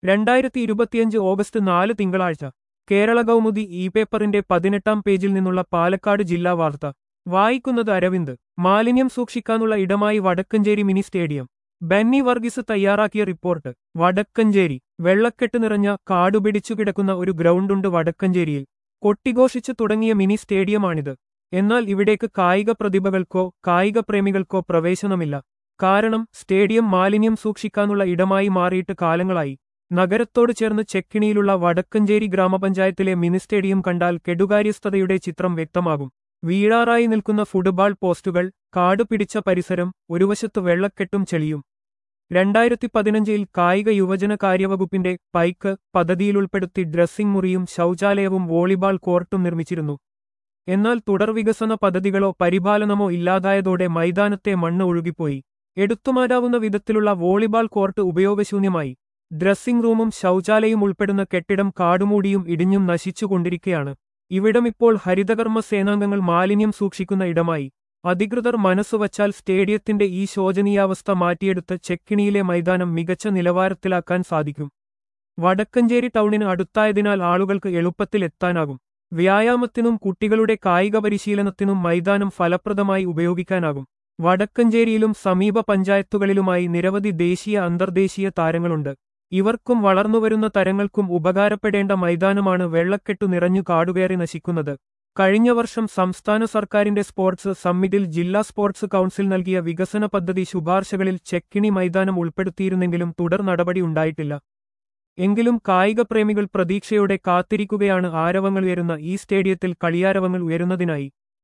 രണ്ടായിരത്തി ഇരുപത്തിയഞ്ച് ഓഗസ്റ്റ് നാല് തിങ്കളാഴ്ച കേരള കൗമുദി ഇ പേപ്പറിന്റെ പതിനെട്ടാം പേജിൽ നിന്നുള്ള പാലക്കാട് ജില്ലാ വാർത്ത വായിക്കുന്നത് അരവിന്ദ് മാലിന്യം സൂക്ഷിക്കാനുള്ള ഇടമായി വടക്കഞ്ചേരി മിനി സ്റ്റേഡിയം ബെന്നി വർഗീസ് തയ്യാറാക്കിയ റിപ്പോർട്ട് വടക്കഞ്ചേരി വെള്ളക്കെട്ട് നിറഞ്ഞ കാടുപിടിച്ചു കിടക്കുന്ന ഒരു ഗ്രൗണ്ടുണ്ട് വടക്കഞ്ചേരിയിൽ കൊട്ടിഘോഷിച്ചു തുടങ്ങിയ മിനി സ്റ്റേഡിയമാണിത് എന്നാൽ ഇവിടേക്ക് കായിക പ്രതിഭകൾക്കോ കായിക പ്രേമികൾക്കോ പ്രവേശനമില്ല കാരണം സ്റ്റേഡിയം മാലിന്യം സൂക്ഷിക്കാനുള്ള ഇടമായി മാറിയിട്ട് കാലങ്ങളായി നഗരത്തോട് ചേർന്ന് ചെക്കിണിയിലുള്ള വടക്കഞ്ചേരി ഗ്രാമപഞ്ചായത്തിലെ മിനി സ്റ്റേഡിയം കണ്ടാൽ കെടുകാര്യസ്ഥതയുടെ ചിത്രം വ്യക്തമാകും വീഴാറായി നിൽക്കുന്ന ഫുട്ബോൾ പോസ്റ്റുകൾ കാട് പിടിച്ച പരിസരം ഒരു വശത്ത് വെള്ളക്കെട്ടും ചെളിയും രണ്ടായിരത്തി പതിനഞ്ചിൽ കായിക യുവജന കാര്യവകുപ്പിന്റെ പൈക്ക് പദ്ധതിയിലുൾപ്പെടുത്തി ഡ്രസ്സിംഗ് മുറിയും ശൗചാലയവും വോളിബാൾ കോർട്ടും നിർമ്മിച്ചിരുന്നു എന്നാൽ തുടർ വികസന പദ്ധതികളോ പരിപാലനമോ ഇല്ലാതായതോടെ മൈതാനത്തെ മണ്ണ് ഒഴുകിപ്പോയി എടുത്തുമാറ്റാവുന്ന വിധത്തിലുള്ള വോളിബാൾ കോർട്ട് ഉപയോഗശൂന്യമായി ഡ്രസ്സിംഗ് റൂമും ശൗചാലയം ഉൾപ്പെടുന്ന കെട്ടിടം കാടുമൂടിയും ഇടിഞ്ഞും നശിച്ചുകൊണ്ടിരിക്കുകയാണ് ഇവിടമിപ്പോൾ ഹരിതകർമ്മ സേനാംഗങ്ങൾ മാലിന്യം സൂക്ഷിക്കുന്ന ഇടമായി അധികൃതർ മനസ്സുവച്ചാൽ സ്റ്റേഡിയത്തിന്റെ ഈ ശോചനീയാവസ്ഥ മാറ്റിയെടുത്ത് ചെക്കിണിയിലെ മൈതാനം മികച്ച നിലവാരത്തിലാക്കാൻ സാധിക്കും വടക്കഞ്ചേരി ടൗണിന് അടുത്തായതിനാൽ ആളുകൾക്ക് എളുപ്പത്തിൽ എത്താനാകും വ്യായാമത്തിനും കുട്ടികളുടെ കായിക പരിശീലനത്തിനും മൈതാനം ഫലപ്രദമായി ഉപയോഗിക്കാനാകും വടക്കഞ്ചേരിയിലും സമീപ പഞ്ചായത്തുകളിലുമായി നിരവധി ദേശീയ അന്തർദേശീയ താരങ്ങളുണ്ട് ഇവർക്കും വളർന്നുവരുന്ന തരങ്ങൾക്കും ഉപകാരപ്പെടേണ്ട മൈതാനമാണ് വെള്ളക്കെട്ടു നിറഞ്ഞു കാടുകയറി നശിക്കുന്നത് കഴിഞ്ഞ വർഷം സംസ്ഥാന സർക്കാരിന്റെ സ്പോർട്സ് സമ്മിറ്റിൽ ജില്ലാ സ്പോർട്സ് കൗൺസിൽ നൽകിയ വികസന പദ്ധതി ശുപാർശകളിൽ ചെക്കിണി മൈതാനം ഉൾപ്പെടുത്തിയിരുന്നെങ്കിലും തുടർ നടപടി ഉണ്ടായിട്ടില്ല എങ്കിലും കായിക പ്രേമികൾ പ്രതീക്ഷയോടെ കാത്തിരിക്കുകയാണ് ആരവങ്ങൾ ഉയരുന്ന ഈ സ്റ്റേഡിയത്തിൽ കളിയാരവങ്ങൾ ഉയരുന്നതിനായി